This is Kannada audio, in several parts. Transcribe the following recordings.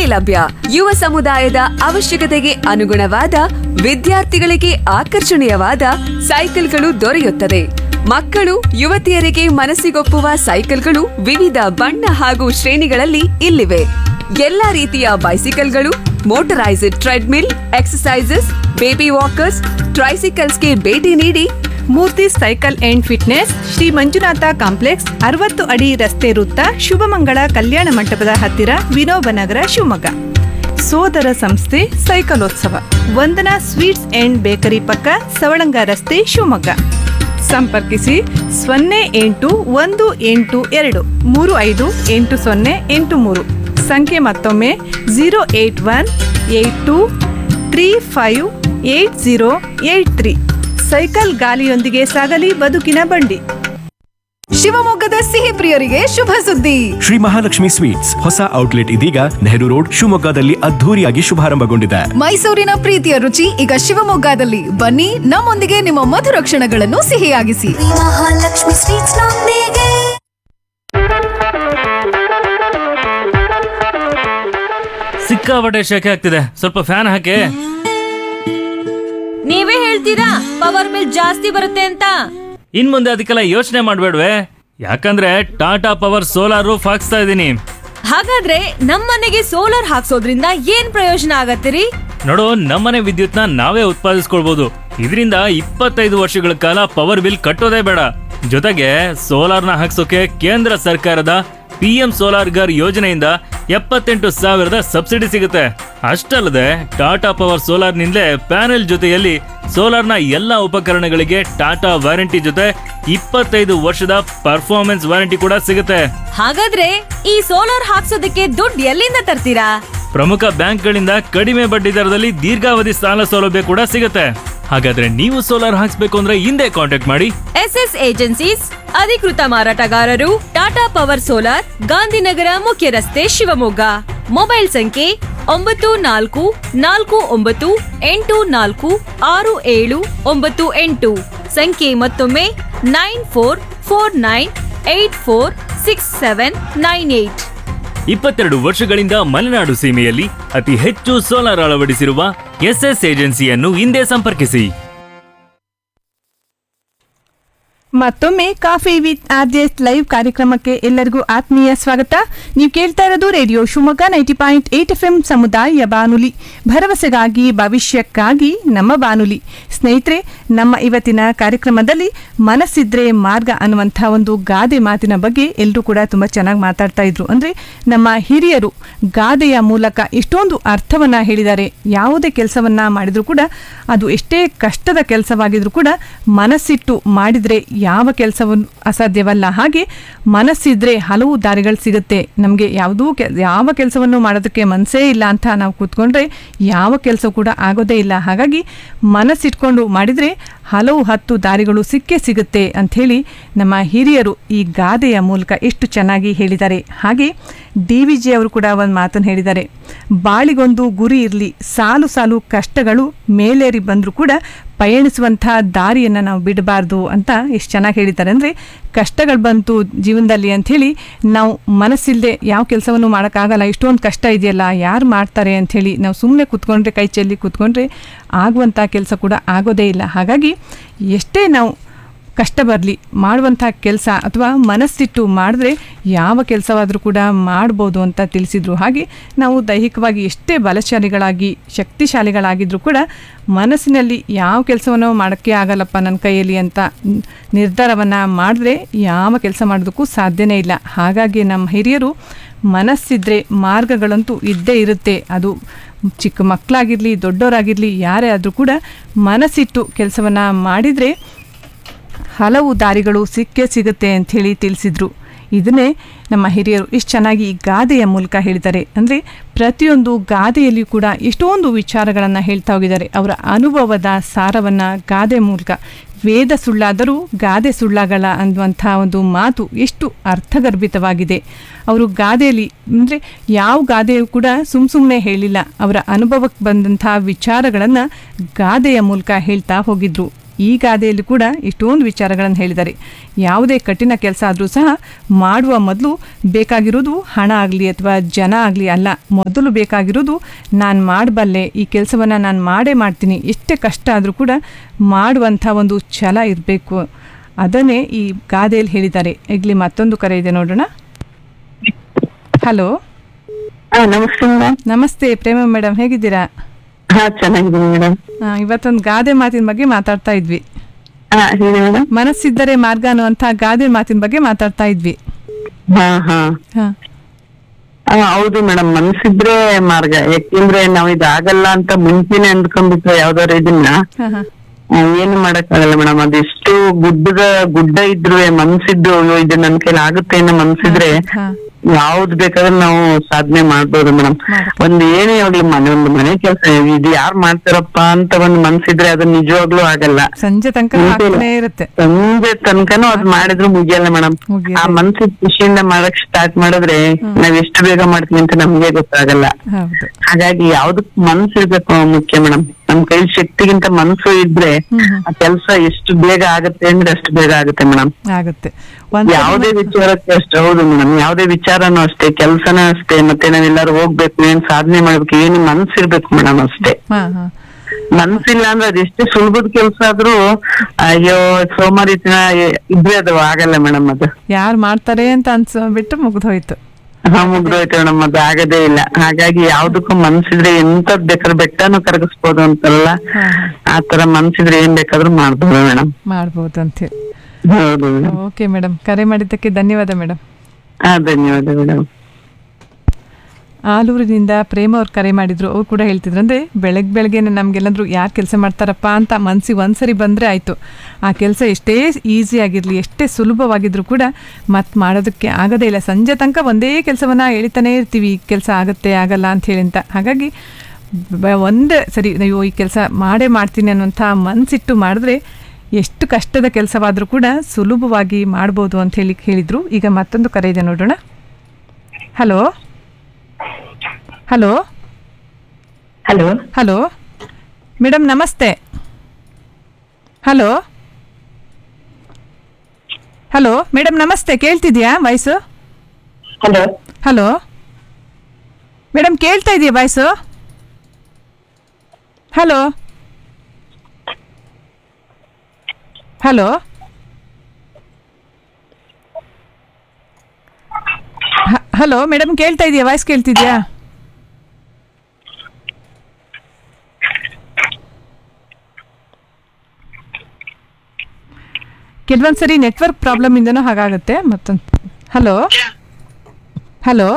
ಲಭ್ಯ ಯುವ ಸಮುದಾಯದ ಅವಶ್ಯಕತೆಗೆ ಅನುಗುಣವಾದ ವಿದ್ಯಾರ್ಥಿಗಳಿಗೆ ಆಕರ್ಷಣೀಯವಾದ ಸೈಕಲ್ಗಳು ದೊರೆಯುತ್ತದೆ ಮಕ್ಕಳು ಯುವತಿಯರಿಗೆ ಮನಸ್ಸಿಗೊಪ್ಪುವ ಸೈಕಲ್ಗಳು ವಿವಿಧ ಬಣ್ಣ ಹಾಗೂ ಶ್ರೇಣಿಗಳಲ್ಲಿ ಇಲ್ಲಿವೆ ಎಲ್ಲಾ ರೀತಿಯ ಬೈಸಿಕಲ್ಗಳು ಮೋಟರೈಸ್ಡ್ ಟ್ರೆಡ್ಮಿಲ್ ಎಕ್ಸಸೈಸಸ್ ಬೇಬಿ ವಾಕರ್ಸ್ ಟ್ರೈಸಿಕಲ್ಸ್ಗೆ ಭೇಟಿ ನೀಡಿ Murthy cycle and fitness Shri Manjunatha complex ಅರವತ್ತು ಅಡಿ ರಸ್ತೆ ವೃತ್ತ ಶುಭಮಂಗಳ ಕಲ್ಯಾಣ ಮಂಟಪದ ಹತ್ತಿರ ವಿನೋಬನಗರ ಶಿವಮೊಗ್ಗ ಸೋದರ ಸಂಸ್ಥೆ ಸೈಕಲೋತ್ಸವ ವಂದನಾ ಸ್ವೀಟ್ಸ್ ಅಂಡ್ ಬೇಕರಿ ಪಕ್ಕ ಸವಳಂಗ ರಸ್ತೆ ಶಿವಮೊಗ್ಗ ಸಂಪರ್ಕಿಸಿ ಸೊನ್ನೆ ಎಂಟು ಒಂದು ಎಂಟು ಎರಡು ಮೂರು ಐದು ಎಂಟು ಸೊನ್ನೆ ಎಂಟು ಮೂರು ಸಂಖ್ಯೆ ಮತ್ತೊಮ್ಮೆ zero eight one eight two three five eight zero eight three cycle ಗಾಲಿಯೊಂದಿಗೆ ಸಾಗಲಿ ಬದುಕಿನ ಬಂಡಿ ಶಿವಮೊಗ್ಗದ ಸಿಹಿ ಪ್ರಿಯರಿಗೆ ಶುಭ ಸುದ್ದಿ ಶ್ರೀ ಮಹಾಲಕ್ಷ್ಮಿ ಸ್ವೀಟ್ಸ್ ಹೊಸ ಔಟ್ಲೆಟ್ ಇದೀಗ ನೆಹರು ರೋಡ್ ಶಿವಮೊಗ್ಗದಲ್ಲಿ ಅದ್ಧೂರಿಯಾಗಿ ಶುಭಾರಂಭಗೊಂಡಿದೆ ಮೈಸೂರಿನ ಪ್ರೀತಿಯ ರುಚಿ ಈಗ ಶಿವಮೊಗ್ಗದಲ್ಲಿ ಬನ್ನಿ ನಮ್ಮೊಂದಿಗೆ ನಿಮ್ಮ ಮಧುರ ಕ್ಷಣಗಳನ್ನು ಸಿಹಿಯಾಗಿಸಿ ಮಹಾಲಕ್ಷ್ಮಿ ಸ್ವೀಟ್ಸ್ ನೊಂದಿಗೆ ಸಿಕ್ಕಾಪಟ್ಟೆ ಶೆಕೆ ಆಗ್ತಿದೆ ಸ್ವಲ್ಪ ಫ್ಯಾನ್ ಹಾಕಿ ನೀವೇ ಹೇಳ್ತೀರಾ ಪವರ್ ಬಿಲ್ ಜಾಸ್ತಿ ಬರುತ್ತೆ ಅಂತ ಇನ್ ಮುಂದೆ ಅದಕ್ಕೆಲ್ಲ ಯೋಚನೆ ಮಾಡ್ಬೇಡ್ವೆ ಯಾಕಂದ್ರೆ ಟಾಟಾ ಪವರ್ ಸೋಲಾರ್ ರೂಫ್ ಹಾಕ್ಸ್ತಾ ಇದ್ದೀನಿ ಹಾಗಾದ್ರೆ ನಮ್ಮನೆಗೆ ಸೋಲಾರ್ ಹಾಕ್ಸೋದ್ರಿಂದ ಏನ್ ಪ್ರಯೋಜನ ಆಗತ್ತಿರಿ ನೋಡು ನಮ್ಮನೆ ವಿದ್ಯುತ್ನ ನಾವೇ ಉತ್ಪಾದಿಸ್ಕೊಳ್ಬಹುದು ಇದರಿಂದ ಇಪ್ಪತ್ತೈದು ವರ್ಷಗಳ ಕಾಲ ಪವರ್ ಬಿಲ್ ಕಟ್ಟೋದೇ ಬೇಡ ಜೊತೆಗೆ ಸೋಲಾರ್ನ ಹಾಕ್ಸೋಕೆ ಕೇಂದ್ರ ಸರ್ಕಾರದ ಪಿ ಎಂ ಸೋಲಾರ್ ಗರ್ ಯೋಜನೆಯಿಂದ ಎಪ್ಪತ್ತೆಂಟು ಸಾವಿರದ ಸಬ್ಸಿಡಿ ಸಿಗುತ್ತೆ ಅಷ್ಟಲ್ಲದೆ ಟಾಟಾ ಪವರ್ ಸೋಲಾರ್ನಿಂದಲೇ ಪ್ಯಾನೆಲ್ ಜೊತೆಯಲ್ಲಿ ಸೋಲಾರ್ನ ಎಲ್ಲ ಉಪಕರಣಗಳಿಗೆ ಟಾಟಾ ವಾರಂಟಿ ಜೊತೆ ಇಪ್ಪತ್ತೈದು ವರ್ಷದ ಪರ್ಫಾರ್ಮೆನ್ಸ್ ವಾರಂಟಿ ಕೂಡ ಸಿಗುತ್ತೆ ಹಾಗಾದ್ರೆ ಈ ಸೋಲಾರ್ ಹಾಕ್ಸೋದಕ್ಕೆ ದುಡ್ಡು ಎಲ್ಲಿಂದ ತರ್ತೀರಾ ಪ್ರಮುಖ ಬ್ಯಾಂಕ್ಗಳಿಂದ ಕಡಿಮೆ ಬಡ್ಡಿ ದರದಲ್ಲಿ ದೀರ್ಘಾವಧಿ ಸಾಲ ಸೌಲಭ್ಯ ಕೂಡ ಸಿಗುತ್ತೆ ಹಾಗಾದ್ರೆ ನೀವು ಸೋಲಾರ್ ಹಾಕ್ಸ್ಬೇಕು ಅಂದ್ರೆ ಹಿಂದೆ ಕಾಂಟ್ಯಾಕ್ಟ್ ಮಾಡಿ ಎಸ್ ಎಸ್ ಏಜೆನ್ಸೀಸ್ ಅಧಿಕೃತ ಮಾರಾಟಗಾರರು ಟಾಟಾ ಪವರ್ ಸೋಲಾರ್ ಗಾಂಧಿನಗರ ಮುಖ್ಯ ರಸ್ತೆ ಶಿವಮೊಗ್ಗ ಮೊಬೈಲ್ ಸಂಖ್ಯೆ ಒಂಬತ್ತು ನಾಲ್ಕು ನಾಲ್ಕು ಒಂಬತ್ತು ಎಂಟು ನಾಲ್ಕು ಆರು ಏಳು ಒಂಬತ್ತು ಎಂಟು ಸಂಖ್ಯೆ ಮತ್ತೊಮ್ಮೆ nine four four nine eight four six seven nine eight ಇಪ್ಪತ್ತೆರಡು ವರ್ಷಗಳಿಂದ ಮಲೆನಾಡು ಸೀಮೆಯಲ್ಲಿ ಅತಿ ಹೆಚ್ಚು ಸೋಲಾರ್ ಅಳವಡಿಸಿರುವ ಎಸ್ಎಸ್ ಏಜೆನ್ಸಿಯನ್ನು ಹಿಂದೆ ಸಂಪರ್ಕಿಸಿ ಮತ್ತೊಮ್ಮೆ ಕಾಫಿ ವಿತ್ ಆರ್ಜೆಸ್ ಲೈವ್ ಕಾರ್ಯಕ್ರಮಕ್ಕೆ ಎಲ್ಲರಿಗೂ ಆತ್ಮೀಯ ಸ್ವಾಗತ ನೀವು ಕೇಳ್ತಾ ಇರೋದು radio Shivamogga ninety point eight F M ಸಮುದಾಯ ಬಾನುಲಿ ಭರವಸೆಗಾಗಿ ಭವಿಷ್ಯಕ್ಕಾಗಿ ನಮ್ಮ ಬಾನುಲಿ ಸ್ನೇಹಿತರೆ ನಮ್ಮ ಇವತ್ತಿನ ಕಾರ್ಯಕ್ರಮದಲ್ಲಿ ಮನಸ್ಸಿದ್ರೆ ಮಾರ್ಗ ಅನ್ನುವಂಥ ಒಂದು ಗಾದೆ ಮಾತಿನ ಬಗ್ಗೆ ಎಲ್ಲರೂ ಕೂಡ ತುಂಬ ಚೆನ್ನಾಗಿ ಮಾತಾಡ್ತಾ ಇದ್ರು ಅಂದರೆ ನಮ್ಮ ಹಿರಿಯರು ಗಾದೆಯ ಮೂಲಕ ಎಷ್ಟೊಂದು ಅರ್ಥವನ್ನ ಹೇಳಿದ್ದಾರೆ ಯಾವುದೇ ಕೆಲಸವನ್ನ ಮಾಡಿದ್ರು ಕೂಡ ಅದು ಎಷ್ಟೇ ಕಷ್ಟದ ಕೆಲಸವಾಗಿದ್ರು ಕೂಡ ಮನಸ್ಸಿಟ್ಟು ಮಾಡಿದ್ರೆ ಯಾವ ಕೆಲಸವನ್ನು ಅಸಾಧ್ಯವಲ್ಲ ಹಾಗೆ ಮನಸ್ಸಿದ್ರೆ ಹಲವು ದಾರಿಗಳು ಸಿಗುತ್ತೆ ನಮಗೆ ಯಾವುದೂ ಕೆ ಯಾವ ಕೆಲಸವನ್ನು ಮಾಡೋದಕ್ಕೆ ಮನಸ್ಸೇ ಇಲ್ಲ ಅಂತ ನಾವು ಕೂತ್ಕೊಂಡ್ರೆ ಯಾವ ಕೆಲಸ ಕೂಡ ಆಗೋದೇ ಇಲ್ಲ ಹಾಗಾಗಿ ಮನಸ್ಸಿಟ್ಕೊಂಡು ಮಾಡಿದರೆ ಹಲವು ಹತ್ತು ದಾರಿಗಳು ಸಿಕ್ಕೇ ಸಿಗುತ್ತೆ ಅಂಥೇಳಿ ನಮ್ಮ ಹಿರಿಯರು ಈ ಗಾದೆಯ ಮೂಲಕ ಎಷ್ಟು ಚೆನ್ನಾಗಿ ಹೇಳಿದ್ದಾರೆ ಹಾಗೆ ಡಿ ವಿ ಜಿ ಅವರು ಕೂಡ ಒಂದು ಮಾತನ್ನು ಹೇಳಿದ್ದಾರೆ ಬಾಳಿಗೊಂದು ಗುರಿ ಇರಲಿ ಸಾಲು ಸಾಲು ಕಷ್ಟಗಳು ಮೇಲೇರಿ ಬಂದರೂ ಕೂಡ ಪಯಣಿಸುವಂಥ ದಾರಿಯನ್ನು ನಾವು ಬಿಡಬಾರ್ದು ಅಂತ ಎಷ್ಟು ಚೆನ್ನಾಗಿ ಹೇಳಿದ್ದಾರೆ ಅಂದರೆ ಕಷ್ಟಗಳು ಬಂತು ಜೀವನದಲ್ಲಿ ಅಂಥೇಳಿ ನಾವು ಮನಸ್ಸಿಲ್ಲದೆ ಯಾವ ಕೆಲಸವನ್ನು ಮಾಡೋಕ್ಕಾಗಲ್ಲ ಇಷ್ಟೊಂದು ಕಷ್ಟ ಇದೆಯಲ್ಲ ಯಾರು ಮಾಡ್ತಾರೆ ಅಂಥೇಳಿ ನಾವು ಸುಮ್ಮನೆ ಕೂತ್ಕೊಂಡ್ರೆ ಕೈ ಚೆಲ್ಲಿ ಕೂತ್ಕೊಂಡ್ರೆ ಆಗುವಂಥ ಕೆಲಸ ಕೂಡ ಆಗೋದೇ ಇಲ್ಲ ಹಾಗಾಗಿ ಎಷ್ಟೇ ನಾವು ಕಷ್ಟ ಬರಲಿ ಮಾಡುವಂಥ ಕೆಲಸ ಅಥವಾ ಮನಸ್ಸಿಟ್ಟು ಮಾಡಿದ್ರೆ ಯಾವ ಕೆಲಸವಾದರೂ ಕೂಡ ಮಾಡ್ಬೋದು ಅಂತ ತಿಳಿಸಿದ್ರು ಹಾಗೆ ನಾವು ದೈಹಿಕವಾಗಿ ಎಷ್ಟೇ ಬಲಶಾಲಿಗಳಾಗಿ ಶಕ್ತಿಶಾಲಿಗಳಾಗಿದ್ದರೂ ಕೂಡ ಮನಸ್ಸಿನಲ್ಲಿ ಯಾವ ಕೆಲಸವನ್ನು ಮಾಡೋಕ್ಕೆ ಆಗಲ್ಲಪ್ಪ ನನ್ನ ಕೈಯಲ್ಲಿ ಅಂತ ನಿರ್ಧಾರವನ್ನು ಮಾಡಿದ್ರೆ ಯಾವ ಕೆಲಸ ಮಾಡೋದಕ್ಕೂ ಸಾಧ್ಯನೇ ಇಲ್ಲ ಹಾಗಾಗಿ ನಮ್ಮ ಹಿರಿಯರು ಮನಸ್ಸಿದ್ರೆ ಮಾರ್ಗಗಳಂತೂ ಇದ್ದೇ ಇರುತ್ತೆ ಅದು ಚಿಕ್ಕ ಮಕ್ಕಳಾಗಿರಲಿ ದೊಡ್ಡವರಾಗಿರಲಿ ಯಾರೇ ಆದರೂ ಕೂಡ ಮನಸ್ಸಿಟ್ಟು ಕೆಲಸವನ್ನು ಮಾಡಿದರೆ ಹಲವು ದಾರಿಗಳು ಸಿಕ್ಕೇ ಸಿಗುತ್ತೆ ಅಂಥೇಳಿ ತಿಳಿಸಿದ್ರು ಇದನ್ನೇ ನಮ್ಮ ಹಿರಿಯರು ಇಷ್ಟು ಚೆನ್ನಾಗಿ ಈ ಗಾದೆಯ ಮೂಲಕ ಹೇಳಿದ್ದಾರೆ ಅಂದರೆ ಪ್ರತಿಯೊಂದು ಗಾದೆಯಲ್ಲಿಯೂ ಕೂಡ ಎಷ್ಟೊಂದು ವಿಚಾರಗಳನ್ನು ಹೇಳ್ತಾ ಹೋಗಿದ್ದಾರೆ ಅವರ ಅನುಭವದ ಸಾರವನ್ನು ಗಾದೆ ಮೂಲಕ ವೇದ ಸುಳ್ಳಾದರೂ ಗಾದೆ ಸುಳ್ಳಾಗಲ್ಲ ಅನ್ನುವಂಥ ಒಂದು ಮಾತು ಎಷ್ಟು ಅರ್ಥಗರ್ಭಿತವಾಗಿದೆ ಅವರು ಗಾದೆಯಲ್ಲಿ ಅಂದರೆ ಯಾವ ಗಾದೆಯೂ ಕೂಡ ಸುಮ್ಮ ಸುಮ್ಮನೆ ಹೇಳಿಲ್ಲ ಅವರ ಅನುಭವಕ್ಕೆ ಬಂದಂಥ ವಿಚಾರಗಳನ್ನು ಗಾದೆಯ ಮೂಲಕ ಹೇಳ್ತಾ ಹೋಗಿದ್ರು ಈ ಗಾದೆಯಲ್ಲಿ ಕೂಡ ಇಷ್ಟೊಂದು ವಿಚಾರಗಳನ್ನು ಹೇಳಿದ್ದಾರೆ ಯಾವುದೇ ಕಠಿಣ ಕೆಲಸ ಆದರೂ ಸಹ ಮಾಡುವ ಮೊದಲು ಬೇಕಾಗಿರೋದು ಹಣ ಆಗಲಿ ಅಥವಾ ಜನ ಆಗಲಿ ಅಲ್ಲ ಮೊದಲು ಬೇಕಾಗಿರೋದು ನಾನು ಮಾಡಬಲ್ಲೆ ಈ ಕೆಲಸವನ್ನು ನಾನು ಮಾಡೇ ಮಾಡ್ತೀನಿ ಎಷ್ಟೇ ಕಷ್ಟ ಆದರೂ ಕೂಡ ಮಾಡುವಂಥ ಒಂದು ಛಲ ಇರಬೇಕು ಅದನ್ನೇ ಈ ಗಾದೆಯಲ್ಲಿ ಹೇಳಿದ್ದಾರೆ ಈಗಲಿ ಮತ್ತೊಂದು ಕರೆ ಇದೆ ನೋಡೋಣ ಹಲೋ ಹಾ ನಮಸ್ತೆ ಮೇಡಮ್ ನಮಸ್ತೆ ಪ್ರೇಮ ಮೇಡಮ್ ಹೇಗಿದ್ದೀರಾ ಹಾ ಚೆನ್ನಾಗಿದ್ದೀನಿ ಮೇಡಮ್ ಆ, ಇವತ್ತೊಂದು ಗಾದೆ ಮಾತಿನ ಬಗ್ಗೆ ಮಾತಾಡ್ತಾ ಇದ್ವಿ ಹಾ ಹೇಳಿ ಮೇಡಮ್ ಮನಸ್ಸಿದ್ದರೆ ಮಾರ್ಗ ಅನ್ನುವಂಥ ಗಾದೆ ಮಾತಿನ ಬಗ್ಗೆ ಮಾತಾಡ್ತಾ ಇದ್ವಿ ಹಾ ಹಾ ಹಾ ಆ, ಹೌದು ಮೇಡಮ್ ಮನ್ಸಿದ್ರೆ ಮಾರ್ಗ ಯಾಕೆಂದ್ರೆ ನಾವ್ ಇದಾಗಲ್ಲ ಅಂತ ಮುಂಚೆನೆ ಅಂದ್ಕೊಂಡ್ಬಿಟ್ರೆ ಯಾವ್ದಾದ್ರು ಇದನ್ನ ಹಾ ಹಾ ಆ, ಏನು ಮಾಡಕ್ಕಾಗಲ್ಲ ಮೇಡಮ್ ಅದೆಷ್ಟು ಗುಡ್ಡದ ಗುಡ್ಡ ಇದ್ರು ಮನ್ಸಿದ್ದು ಅಯ್ಯೋ ಇದು ನನ್ ಕೈಲಿ ಆಗುತ್ತೆ ಅನ್ನೋ ಮನ್ಸಿದ್ರೆ ಹಾ ಯಾವ್ದು ಬೇಕಾದ್ರೂ ನಾವು ಸಾಧನೆ ಮಾಡ್ಬೋದು ಮೇಡಮ್ ಮಾಡ್ಬೋದು. ಒಂದ್ ಏನೇ ಆಗ್ಲಿ ಮನೆ ಒಂದು ಮನೆ ಕೆಲಸ ಇದು ಯಾರ್ ಮಾಡ್ತಾರಪ್ಪ ಅಂತ ಒಂದ್ ಮನ್ಸಿದ್ರೆ ಅದು ನಿಜವಾಗ್ಲೂ ಆಗಲ್ಲ ಸಂಜೆ ತನಕ ಆಗ್ತಾನೆ ಇರುತ್ತೆ ಸಂಜೆ ತನಕನೂ ಅದ್ ಮಾಡಿದ್ರು ಮುಗಿಯಲ್ಲ ಮೇಡಮ್ ಮುಗಿಯಲ್ಲ. ಆ ಮನ್ಸಿಗೆ ಖುಷಿಯಿಂದ ಮಾಡಕ್ ಸ್ಟಾರ್ಟ್ ಮಾಡಿದ್ರೆ ನಾವ್ ಎಷ್ಟು ಬೇಗ ಮಾಡ್ತೀವಿ ಅಂತ ನಮ್ಗೆ ಗೊತ್ತಾಗಲ್ಲ ಹೌದು ಹಾಗಾಗಿ ಯಾವ್ದಕ್ ಮನ್ಸು ಇರ್ಬೇಕು ಮುಖ್ಯ ಮೇಡಮ್ ನಮ್ ಕೈ ಶಕ್ತಿಗಿಂತ ಮನ್ಸು ಇದ್ರೆ ಆ ಕೆಲ್ಸ ಎಷ್ಟು ಬೇಗ ಆಗುತ್ತೆ ಅಂದ್ರೆ ಅಷ್ಟು ಬೇಗ ಆಗುತ್ತೆ ಮೇಡಮ್ ಆಗುತ್ತೆ ಒಂದ್ ಯಾವುದೇ ವಿಚಾರಕ್ಕೆ ಅಷ್ಟೇ ಹೌದು ಮೇಡಮ್ ಯಾವುದೇ ವಿಚಾರನೂ ಅಷ್ಟೇ ಕೆಲ್ಸನೂ ಅಷ್ಟೇ ಮತ್ತೆ ನಾವೆಲ್ಲರೂ ಹೋಗ್ಬೇಕು ಏನ್ ಸಾಧನೆ ಮಾಡ್ಬೇಕು ಏನು ಮನ್ಸು ಇರ್ಬೇಕು ಮೇಡಮ್ ಅಷ್ಟೇ ಹಾ ಹಾ ಮನ್ಸಿಲ್ಲ ಅಂದ್ರೆ ಅದೆಷ್ಟೇ ಸುಲಭದ ಕೆಲ್ಸ ಆದ್ರೂ ಅಯ್ಯೋ ಸೋಮಾರಿತನ ಇದ್ರೆ ಅದು ಆಗಲ್ಲ ಮೇಡಮ್ ಅದು ಯಾರು ಮಾಡ್ತಾರೆ ಅಂತ ಅನ್ಸ್ಬಿಟ್ಟು ಮುಗ್ದು ಹೋಯ್ತು ಹಾ ಮುಗ್ದೋಯ್ತು ಮೇಡಮ್ ಅದು ಆಗದೇ ಇಲ್ಲ ಹಾಗಾಗಿ ಯಾವ್ದಕ್ಕೂ ಮನ್ಸಿದ್ರೆ ಎಂತದ್ ಬೇಕಾದ್ರೆ ಬೆಟ್ಟನು ಕರಗಿಸ್ಬೋದು ಅಂತಾರಲ್ಲ ಆ ತರ ಮನ್ಸಿದ್ರೆ ಏನ್ ಬೇಕಾದ್ರೂ ಮಾಡ್ಬೋದು ಮೇಡಮ್ ಮಾಡ್ಬೋದು ಅಂತೇಳಿ ಹೌದು ಮೇಡಮ್ ಓಕೆ ಮೇಡಮ್ ಕರೆ ಮಾಡಿದ್ದಕ್ಕೆ ಧನ್ಯವಾದ ಮೇಡಮ್ ಹಾ ಧನ್ಯವಾದ ಮೇಡಮ್ ಆಲೂರಿನಿಂದ ಪ್ರೇಮ ಅವ್ರು ಕರೆ ಮಾಡಿದ್ರು ಅವ್ರು ಕೂಡ ಹೇಳ್ತಿದ್ರು ಅಂದರೆ ಬೆಳಗ್ಗೆ ಬೆಳಗ್ಗೆನೆ ನಮಗೆಲ್ಲಂದ್ರೂ ಯಾರು ಕೆಲಸ ಮಾಡ್ತಾರಪ್ಪ ಅಂತ ಮನಸ್ಸಿಗೆ ಒಂದ್ಸರಿ ಬಂದರೆ ಆಯಿತು ಆ ಕೆಲಸ ಎಷ್ಟೇ ಈಸಿ ಆಗಿರಲಿ ಎಷ್ಟೇ ಸುಲಭವಾಗಿದ್ರೂ ಕೂಡ ಮತ್ತೆ ಮಾಡೋದಕ್ಕೆ ಆಗೋದೇ ಇಲ್ಲ ಸಂಜೆ ತನಕ ಒಂದೇ ಕೆಲಸವನ್ನು ಎಳಿತಾನೇ ಇರ್ತೀವಿ ಈ ಕೆಲಸ ಆಗುತ್ತೆ ಆಗಲ್ಲ ಅಂತ ಹೇಳಿ ಅಂತ ಹಾಗಾಗಿ ಬ- ಒಂದೇ ಸರಿ ನೀವು ಈ ಕೆಲಸ ಮಾಡೇ ಮಾಡ್ತೀನಿ ಅನ್ನುವಂಥ ಮನಸ್ಸಿಟ್ಟು ಮಾಡಿದ್ರೆ ಎಷ್ಟು ಕಷ್ಟದ ಕೆಲಸವಾದರೂ ಕೂಡ ಸುಲಭವಾಗಿ ಮಾಡ್ಬೋದು ಅಂತ ಹೇಳಿ ಹೇಳಿದರು ಈಗ ಮತ್ತೊಂದು ಕರೆ ಇದೆ ನೋಡೋಣ hello hello hello hello madam ನಮಸ್ತೆ ಹಲೋ ಹಲೋ ಮೇಡಮ್ ನಮಸ್ತೆ ಕೇಳ್ತಿದ್ಯಾ ವಾಯ್ಸು ಹಲೋ ಹಲೋ ಮೇಡಮ್ ಕೇಳ್ತಾ ಇದೆಯಾ voice hello hello hello madam ಕೇಳ್ತಾ ಇದೆಯಾ ವಾಯ್ಸ್ ಕೇಳ್ತಿದ್ಯಾ ಕೆಲವೊಂದು ಸರಿ ನೆಟ್ವರ್ಕ್ ಪ್ರಾಬ್ಲಮ್ ಇಂದನೂ ಹಾಗಾಗುತ್ತೆ ಮತ್ತೊಂದು ಹಲೋ ಹಲೋ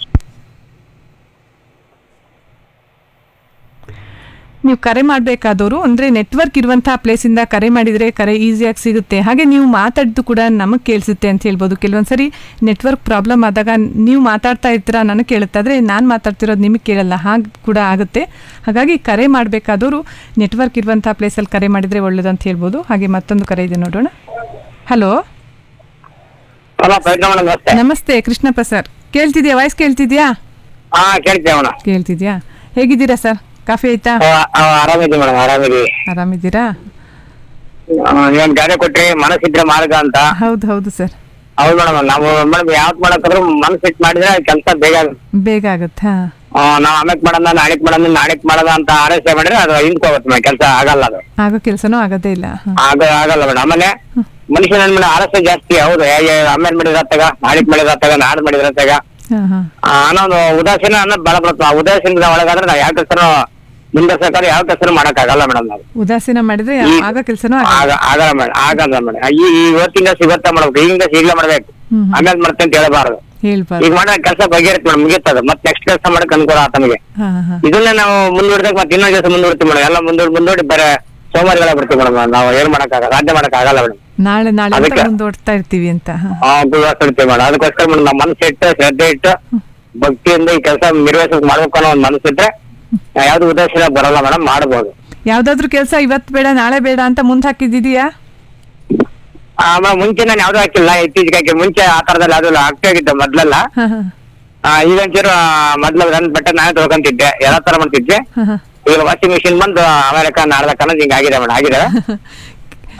ನೀವು ಕರೆ ಮಾಡಬೇಕಾದವರು ಅಂದರೆ ನೆಟ್ವರ್ಕ್ ಇರುವಂಥ ಪ್ಲೇಸಿಂದ ಕರೆ ಮಾಡಿದರೆ ಕರೆ ಈಸಿಯಾಗಿ ಸಿಗುತ್ತೆ ಹಾಗೆ ನೀವು ಮಾತಾಡಿದ್ದು ಕೂಡ ನಮಗೆ ಕೇಳಿಸುತ್ತೆ ಅಂತ ಹೇಳ್ಬೋದು ಕೆಲವೊಂದು ಸರಿ ನೆಟ್ವರ್ಕ್ ಪ್ರಾಬ್ಲಮ್ ಆದಾಗ ನೀವು ಮಾತಾಡ್ತಾ ಇರ್ತೀರಾ ನನಗೆ ಕೇಳುತ್ತೆ ಆದರೆ ನಾನು ಮಾತಾಡ್ತಿರೋದು ನಿಮಗೆ ಕೇಳಲ್ಲ ಹಾಗೆ ಕೂಡ ಆಗುತ್ತೆ ಹಾಗಾಗಿ ಕರೆ ಮಾಡಬೇಕಾದವರು ನೆಟ್ವರ್ಕ್ ಇರುವಂಥ ಪ್ಲೇಸಲ್ಲಿ ಕರೆ ಮಾಡಿದರೆ ಒಳ್ಳೇದು ಅಂತ ಹೇಳ್ಬೋದು ಹಾಗೆ ಮತ್ತೊಂದು ಕರೆ ಇದೆ ನೋಡೋಣ ಹಲೋ ಹಲೋ ಪ್ರಯತ್ನ ಮೇಡಮ್ ನಮಸ್ತೆ ನಮಸ್ತೆ ಕೃಷ್ಣ ಪ್ರಸಾದ್ ಕೇಳ್ತಿದ್ಯಾ ವಾಯ್ಸ್ ಕೇಳ್ತಿದ್ಯಾ ಹಾ ಕೇಳ್ತೇವೆ ಮೇಡಮ್ ಕೇಳ್ತಿದ್ಯಾ ಹೇಗಿದ್ದೀರಾ ಸರ್ ಕಾಫಿ ಆಯ್ತಾ ಆರಾಮಿದ್ದೀವಿ ಮೇಡಮ್ ಆರಾಮಿದ್ದೀವಿ ಆರಾಮಿದ್ದೀರಾ ನೀವೊಂದು ಗಾಡಿ ಕೊಟ್ರಿ ಮನಸ್ಸಿದ್ರೆ ಮಾರ್ಗ ಅಂತ ಹೌದು ಹೌದು ಸರ್ ಹೌದು ಮೇಡಮ್ ನಾವು ಮೇಡಮ್ ಯಾವ್ದು ಮಾಡಕ್ಕಾದ್ರೂ ಮನಸ್ಸು ಇಟ್ಟು ಮಾಡಿದ್ರೆ ಕೆಲಸ ಬೇಗ ಆಗುತ್ತೆ. ಬೇಗ ಆಗುತ್ತೆ ಹಾ ಆ, ನಾವ್ ಆಮೇಕ್ ಮಾಡೋಣ ನಾಳೆಕ್ ಮಾಡೋಣ ನಾಳೆಕ್ ಮಾಡೋಣ ಅಂತ ಆಲಸ್ಯ ಮಾಡಿದ್ರೆ ಅದು ಹಿಂದ್ಕೋಗುತ್ತೆ ಮೇಡಮ್ ಕೆಲಸ ಆಗಲ್ಲ ಅದು ಆಗೋ ಕೆಲಸನೂ ಆಗೋದೇ ಇಲ್ಲ ಹಾ. ಆಗ ಆಗಲ್ಲ ಮೇಡಮ್ ಆಮೇಲೆ ಮನುಷ್ಯನ ಮೇಲೆ ಆಲಸ್ಯ ಜಾಸ್ತಿ ಹೌದು ಏ, ಏ, ಆಮೇಲೆ ಮಾಡಿದ್ರ ತಗ ನಾಳೆಕ್ ಮಾಡಿದ್ರ ತಗ ನಾಡ್ ಮಾಡಿದ್ರ ತಗ ಹಾ, ಹಾ. ಆ, ಅನ್ನೋ ಒಂದು ಉದಾಸೀನ ಅನ್ನೋದು ಬಹಳ ಬರುತ್ತೆ ಆ ಉದಾಸೀನದ ಒಳಗಾದ್ರೆ ನಾವು ಯಾವ ಕೆಲಸನೂ ಮುಂದರ್ಸಕ್ಕಾದ್ರೆ ಯಾವ ಕೆಲಸನೂ ಮಾಡಕ್ಕಾಗಲ್ಲ ಮೇಡಮ್ ನಾವು ಉದಾಸೀನ ಮಾಡಿದ್ರೆ ಈ- ಆಗೋ ಕೆಲಸನೂ ಆಗ ಆಗಲ್ಲ ಮೇಡಮ್ ಆಗಲ್ಲ ಮೇಡಮ್ ಈ ಈ ಇವತ್ತಿಂದ ಸಿಗುತ್ತಾ ಮಾಡ್ಬೇಕು ಈಗಿಂದ ಈಗಲೇ ಮಾಡ್ಬೇಕು ಆಮೇಲೆ ಮಾಡ್ತೇನೆ ಅಂತ ಹೇಳಬಾರ್ದು ಹೇಳ್ಬಾರ್ದು ಈಗ ಮಾಡೋ ಕೆಲಸ ಬಗೆಹರಿತ್ ಮೇಡಮ್ ಮುಗಿತದ ಮತ್ತೆ ನೆಕ್ಸ್ಟ್ ಕೆಲಸ ಮಾಡಕ್ ಅನುಕೂಲ ಆತ ನಮಗೆ ಹಾ ಹಾ ಇದನ್ನೇ ನಾವು ಮುಂದೂಡಿದಾಗ ಮತ್ತೆ ಇನ್ನೊಂದು ಕೆಲಸ ಮುಂದೂಡ್ತೀವಿ ಮೇಡಮ್ ಎಲ್ಲ ಮುಂದೂಡಿ ಮುಂದೂಡಿ ಬರೀ ಸೋಮವಾರಗಳ ಬಿಡ್ತೀವಿ ಮೇಡಮ್ ನಾವು ಏನ್ ಮಾಡಕ್ಕಾಗಲ್ಲ ಸಾಧ್ಯ ಮಾಡಕ್ ಆಗಲ್ಲ ಮೇಡಮ್ ನಾಳೆ ನಾಳೆ ಅಂತ ಅದಕ್ಕೆ- ಮುಂದೋಡ್ತಾ ಇರ್ತೀವಿ ಅಂತ ಹಾ. ಆ ಇಡ್ತೀವಿ ಮೇಡಮ್ ಅದಕ್ಕೋಸ್ಕರ ಮೇಡಮ್ ನಮ್ಮ ಮನಸ್ಸು ಇಟ್ಟು ಶ್ರದ್ಧೆ ಇಟ್ಟು ಭಕ್ತಿಯಿಂದ ಈ ಕೆಲಸ ನಿರ್ವಹಿಸಕ್ ಮಾಡ್ಬೇಕು ಅನ್ನೋ ಒಂದು ಮನಸ್ಸಿದ್ರೆ ಯಾವ್ದು ಉದ್ದೇಶ ಬರಲ್ಲ ಮೇಡಮ್ ಮಾಡ್ಬೋದು ಯಾವ್ದಾದ್ರು ಕೆಲಸ ಇವತ್ತು ಬೇಡ ನಾಳೆ ಬೇಡ ಅಂತ ಮುಂದೆ ಹಾಕಿದ್ದಿದ್ಯಾ ಆಮೇಲೆ ಮುಂಚೆ ನಾನು ಯಾವ್ದು ಹಾಕಿಲ್ಲ ಇತ್ತೀಚೆಗೆ ಹಾಕಿ ಮುಂಚೆ ಆ ತರದಲ್ಲಿ ಯಾವ್ದು ಆಗ್ತಾ ಆಗಿದ್ದೆ ಮೊದ್ಲೆಲ್ಲ ಹಾ ಹಾ ಆ, ಈಗ ಒಂಚೂರು ಮೊದ್ಲು ನನ್ ಬಟ್ಟೆ ನಾನೇ ತೊಳ್ಕೊಂತಿದ್ದೆ ಎಲ್ಲ ತರ ಮಾಡ್ತಿದ್ದೆ ಹಾ, ಹಾ. ಈಗ ವಾಷಿಂಗ್ ಮಿಷಿನ್ ಬಂದು ಅಮೆರಿಕ ನಾಡ್ದಕ್ಕ ಅನ್ನೋದು ಹಿಂಗ್ ಆಗಿದೆ ಮೇಡಮ್ ಆಗಿದೆ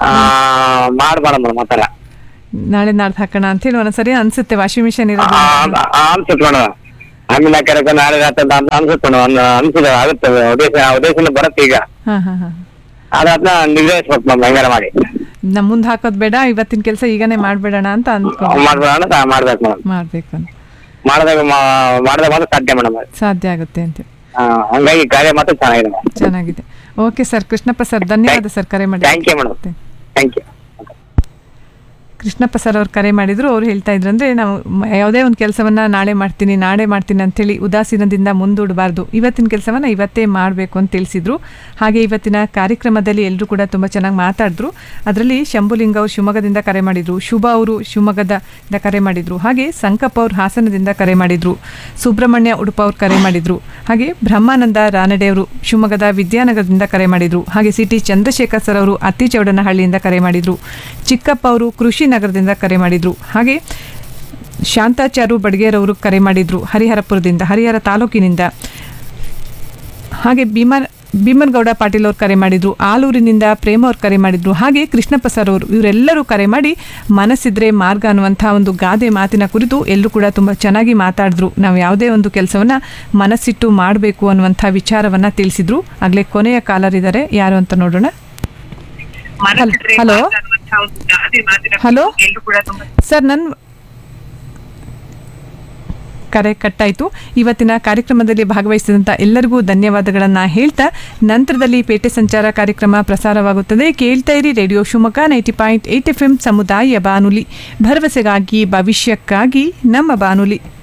ಮಾಡ್ಬೇಡ ಮೇಡಮ್ ಆ ಥರ ನಾಳೆ ನಾಡ್ದು ಹಾಕೋಣ ಅಂತ ಹೇಳಿ ಒಂದೊಂದ್ಸರಿ ಅನ್ಸುತ್ತೆ ವಾಷಿಂಗ್ ಮಿಷಿನ್ ಇರೋದು ಅನ್ಸುತ್ತೆ ಮೇಡಮ್ ಆಮೇಲೆ ಹಾಕಿರಕ್ಕೆ ನಾಳೆ ರಾತ್ರಿ ಅಂತ ಅನ್ಸುತ್ತೆ ಮೇಡಮ್ ಅನ್ಸಿದ ಆಗುತ್ತೆ ಉದ್ದೇಶ ಉದ್ದೇಶನ ಬರುತ್ತೆ ಈಗ ಹಾ ಹಾ ಹಾ ಅದನ್ನ ನಿರ್ವಹಿಸ್ಬೇಕು ಮೇಡಮ್ ಹೆಂಗಾರ ಮಾಡಿ ನಮ್ಮ ಮುಂದೆ ಹಾಕೋದ್ ಬೇಡ ಇವತ್ತಿನ ಕೆಲಸ ಈಗನೇ ಮಾಡ್ಬೇಡಣ ಅಂತ ಅನ್ಕೊ ಮಾಡ್ಬೇಡ ಅಂತ ಮಾಡ್ಬೇಕು ಮೇಡಮ್ ಮಾಡ್ಬೇಕು ಅಂತ ಮಾಡಿದಾಗ ಮಾಡಿದಾಗ ಮಾತ್ರ ಸಾಧ್ಯ ಮೇಡಮ್ ಸಾಧ್ಯ ಆಗುತ್ತೆ ಅಂತ ಹಂಗಾಗಿ ಕಾರ್ಯ ಮಾತ್ರ ಚೆನ್ನಾಗಿದೆ ಮೇಡಮ್ ಚೆನ್ನಾಗಿದೆ ಓಕೆ ಸರ್ ಕೃಷ್ಣಪ್ಪ ಸರ್ ಧನ್ಯವಾದ ಸರ್ ಕರೆ ಮಾಡಿ thank you madam thank you Krishnappa sir ಅವ್ರು ಕರೆ ಮಾಡಿದ್ರು ಅವ್ರು ಹೇಳ್ತಾ ಇದ್ರು ಅಂದ್ರೆ ನಾವು ಮ- ಯಾವುದೇ ಒಂದು ಕೆಲಸವನ್ನ ನಾಳೆ ಮಾಡ್ತೀನಿ ನಾಳೆ ಮಾಡ್ತೀನಿ ಅಂತೇಳಿ ಉದಾಸೀನದಿಂದ ಮುಂದೂಡಬಾರ್ದು ಇವತ್ತಿನ ಕೆಲಸವನ್ನ ಇವತ್ತೇ ಮಾಡಬೇಕು ಅಂತ ತಿಳಿಸಿದ್ರು ಹಾಗೆ ಇವತ್ತಿನ ಕಾರ್ಯಕ್ರಮದಲ್ಲಿ ಎಲ್ಲರೂ ಕೂಡ ತುಂಬ ಚೆನ್ನಾಗಿ ಮಾತಾಡಿದ್ರು ಅದರಲ್ಲಿ ಶಂಭುಲಿಂಗ ಅವರು ಶಿವಮೊಗ್ಗದಿಂದ ಕರೆ ಮಾಡಿದ್ರು ಶುಭ ಅವರು ಶಿವಮೊಗ್ಗದಿಂದ ಕರೆ ಮಾಡಿದ್ರು ಹಾಗೆ ಸಂಕಪ್ಪ ಅವರು ಹಾಸನದಿಂದ ಕರೆ ಮಾಡಿದ್ರು ಸುಬ್ರಹ್ಮಣ್ಯ ಉಡುಪ ಅವ್ರು ಕರೆ ಮಾಡಿದ್ರು ಹಾಗೆ ಬ್ರಹ್ಮಾನಂದ ರಾನಡೆ ಅವರು ಶಿವಮೊಗ್ಗದ ವಿದ್ಯಾನಗರದಿಂದ ಕರೆ ಮಾಡಿದ್ರು ಹಾಗೆ ಸಿ ಟಿ ಚಂದ್ರಶೇಖರ್ ಸರ್ ಅವರು ಅತ್ತಿಚೌಡನಹಳ್ಳಿಯಿಂದ ಕರೆ ಮಾಡಿದ್ರು ಚಿಕ್ಕಪ್ಪ ಅವರು ಕೃಷಿ ನಗರದಿಂದ ಕರೆ ಮಾಡಿದ್ರು ಹಾಗೆ ಶಾಂತಾಚಾರು ಬಡ್ಗೇರವರು ಕರೆ ಮಾಡಿದ್ರು ಹರಿಹರಪುರದಿಂದ ಹರಿಹರ ತಾಲೂಕಿನಿಂದ ಹಾಗೆ ಭೀಮರ್ ಭೀಮನಗೌಡ ಪಾಟೀಲ್ ಅವ್ರು ಕರೆ ಮಾಡಿದ್ರು ಆಲೂರಿನಿಂದ ಪ್ರೇಮ ಅವ್ರು ಕರೆ ಮಾಡಿದ್ರು ಹಾಗೆ ಕೃಷ್ಣಪ್ಪ ಸರ್ ಅವರು ಇವರೆಲ್ಲರೂ ಕರೆ ಮಾಡಿ ಮನಸ್ಸಿದ್ರೆ ಮಾರ್ಗ ಅನ್ನುವಂಥ ಒಂದು ಗಾದೆ ಮಾತಿನ ಕುರಿತು ಎಲ್ಲರೂ ಕೂಡ ತುಂಬ ಚೆನ್ನಾಗಿ ಮಾತಾಡಿದ್ರು ನಾವು ಯಾವುದೇ ಒಂದು ಕೆಲಸವನ್ನ ಮನಸ್ಸಿಟ್ಟು ಮಾಡಬೇಕು ಅನ್ನುವಂಥ ವಿಚಾರವನ್ನ ತಿಳಿಸಿದ್ರು ಆಗಲೇ ಕೊನೆಯ ಕಾಲರ್ ಇದ್ದಾರೆ ಯಾರು ಅಂತ ನೋಡೋಣ ಹಲೋ ಹಲೋ ಸರ್ ನನ್ನ ಕರೆ ಕಟ್ಟಾಯಿತು ಇವತ್ತಿನ ಕಾರ್ಯಕ್ರಮದಲ್ಲಿ ಭಾಗವಹಿಸಿದಂಥ ಎಲ್ಲರಿಗೂ ಧನ್ಯವಾದಗಳನ್ನು ಹೇಳ್ತಾ ನಂತರದಲ್ಲಿ ಪೇಟೆ ಸಂಚಾರ ಕಾರ್ಯಕ್ರಮ ಪ್ರಸಾರವಾಗುತ್ತದೆ ಕೇಳ್ತಾ ಇರಿ radio Shivamogga ninety point eight F M ಸಮುದಾಯ ಬಾನುಲಿ ಭರವಸೆಗಾಗಿ ಭವಿಷ್ಯಕ್ಕಾಗಿ ನಮ್ಮ ಬಾನುಲಿ